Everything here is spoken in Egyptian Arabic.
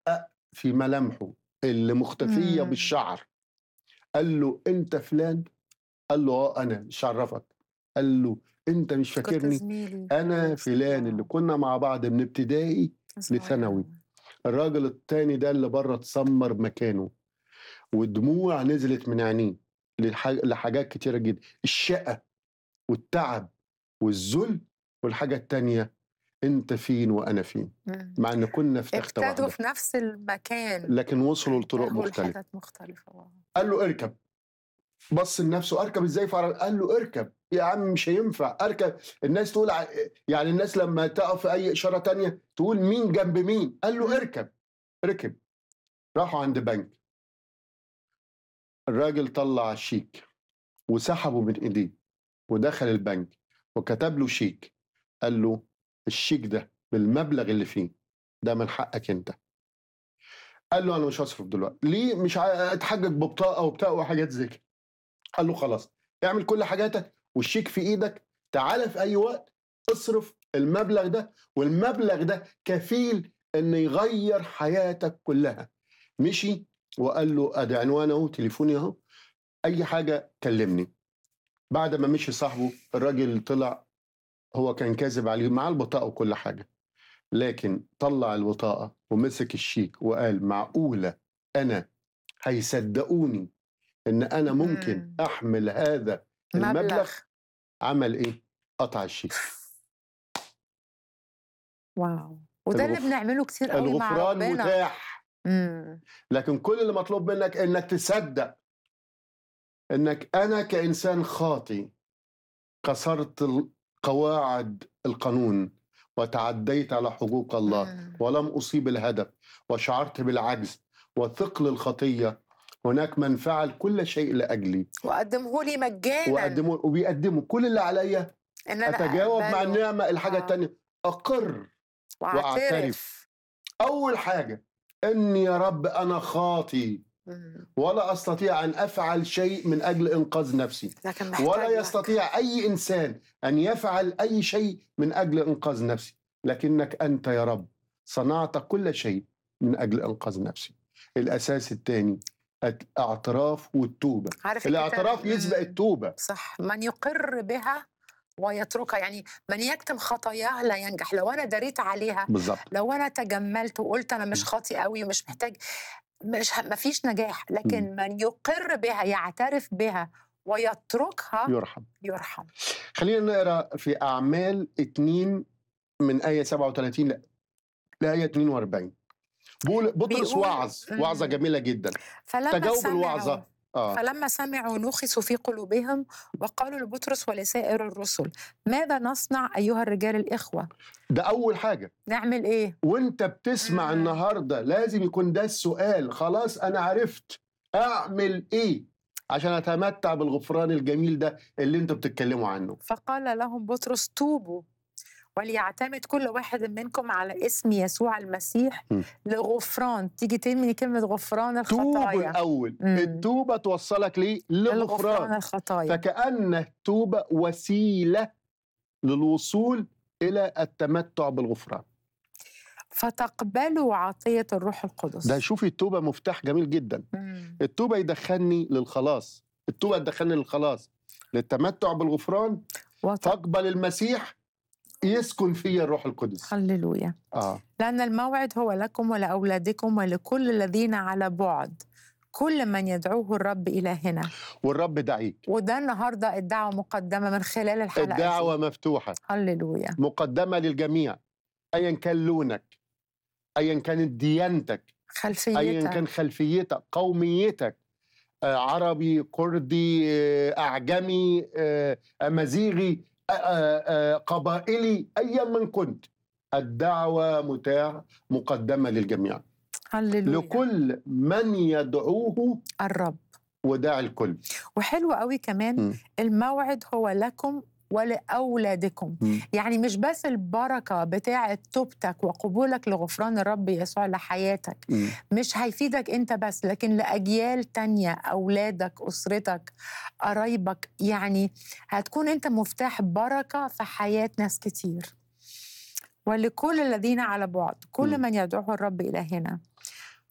في ملامحه اللي مختفيه مم. بالشعر قال له انت فلان قال له اه انا مش عرفك قال له انت مش كنت فاكرني زميلي انا فلان اللي كنا مع بعض من ابتدائي لثانوي. الراجل التاني ده اللي بره اتسمر مكانه ودموع نزلت من عينيه للح- لحاجات كتيرة جدا الشقة والتعب والذل والحاجة التانية انت فين وانا فين مم. مع ان كنا في تختة ابتدوا واحدة في نفس المكان لكن وصلوا لطرق راحوا مختلفة لحتت مختلفة واو. قال له اركب بص لنفسه اركب ازاي في عربية؟ قال له اركب يا عم مش هينفع اركب الناس تقول ع- يعني الناس لما تقف في اي اشاره تانية تقول مين جنب مين قال له اركب ركب راحوا عند بنك الراجل طلع الشيك وسحبه من ايديه ودخل البنك وكتب له شيك قال له الشيك ده بالمبلغ اللي فيه ده من حقك انت قال له انا مش هصرف دلوقتي ليه مش ع- اتحجج ببطاقه وبتاع وحاجات زي كده قال له خلاص اعمل كل حاجاتك والشيك في ايدك تعالى في اي وقت اصرف المبلغ ده والمبلغ ده كفيل انه يغير حياتك كلها مشي وقال له ادي عنوان اهو تليفوني اهو اي حاجه كلمني بعد ما مشي صاحبه الراجل طلع هو كان كاذب عليه معاه البطاقه وكل حاجه لكن طلع البطاقه ومسك الشيك وقال معقوله انا هيصدقوني ان انا ممكن مم. احمل هذا المبلغ مبلغ عمل ايه قطع الشيك واو وده اللي الغف- بنعمله كتير قوي مع الغفران ربنا متاح مم. لكن كل اللي مطلوب منك انك تصدق انك انا كانسان خاطي كسرت ال- قواعد القانون وتعديت على حقوق الله مم. ولم اصيب الهدف وشعرت بالعجز وثقل الخطيه هناك من فعل كل شيء لاجلي وقدمه لي مجانا وقدموا وبيقدموا كل اللي عليا ان انا اتجاوب مع أقبله النعمه الحاجه آه. الثانيه اقر واعترف اول حاجه اني يا رب انا خاطي مم. ولا استطيع ان افعل شيء من اجل انقاذ نفسي لكن محتاج ولا لك. يستطيع اي انسان ان يفعل اي شيء من اجل انقاذ نفسي لكنك انت يا رب صنعت كل شيء من اجل انقاذ نفسي الاساس الثاني الاعتراف والتوبه عارف الاعتراف الكتاب- يسبق مم. التوبه صح من يقر بها ويتركها يعني من يكتم خطاياه لا ينجح لو انا دريت عليها بالظبط لو انا تجملت وقلت انا مش خاطي قوي ومش محتاج مش ه- مفيش نجاح لكن من يقر بها يعترف بها ويتركها يرحم يرحم خلينا نقرا في اعمال 2 من ايه 37 ل- لايه 42 بقول بطرس بيقول- وعظ وعظه مم. جميله جدا فلما تجاوب سمعوا الوعظة. اه فلما سمعوا نخسوا في قلوبهم وقالوا لبطرس ولسائر الرسل ماذا نصنع ايها الرجال الاخوه ده اول حاجه نعمل ايه وانت بتسمع مم. النهارده لازم يكون ده السؤال خلاص انا عرفت اعمل ايه عشان اتمتع بالغفران الجميل ده اللي انتوا بتتكلموا عنه فقال لهم بطرس توبوا وليعتمد كل واحد منكم على اسم يسوع المسيح م. لغفران تيجي ترمي كلمة غفران توبوا الخطايا الاول مم. التوبه توصلك ليه الغفران للغفران الخطايا فكأن التوبه وسيله للوصول الى التمتع بالغفران فتقبلوا عطية الروح القدس ده شوفي التوبه مفتاح جميل جدا مم. التوبه يدخلني للخلاص التوبه تدخلني للخلاص للتمتع بالغفران وت... فاقبل المسيح يسكن فيا الروح القدس هللويا اه لأن الموعد هو لكم ولأولادكم ولكل الذين على بعد كل من يدعوه الرب إلى هنا والرب دعيك وده النهاردة الدعوة مقدمة من خلال الحلقة الدعوه مفتوحه دي. هللويا مقدمه للجميع ايا كان لونك ايا كانت ديانتك ايا خلفيتك كان خلفيتك قوميتك آه عربي كردي آه اعجمي آه امازيغي آه آه قبائلي ايا من كنت الدعوه متاح مقدمه للجميع هللويا لكل من يدعوه الرب وداع الكل وحلو قوي كمان م. الموعد هو لكم ولأولادكم م. يعني مش بس البركة بتاعة توبتك وقبولك لغفران الرب يسوع لحياتك م. مش هيفيدك انت بس لكن لأجيال تانية أولادك أسرتك قرايبك يعني هتكون انت مفتاح بركة في حياة ناس كتير ولكل الذين على بعد كل م. من يدعوه الرب إلى هنا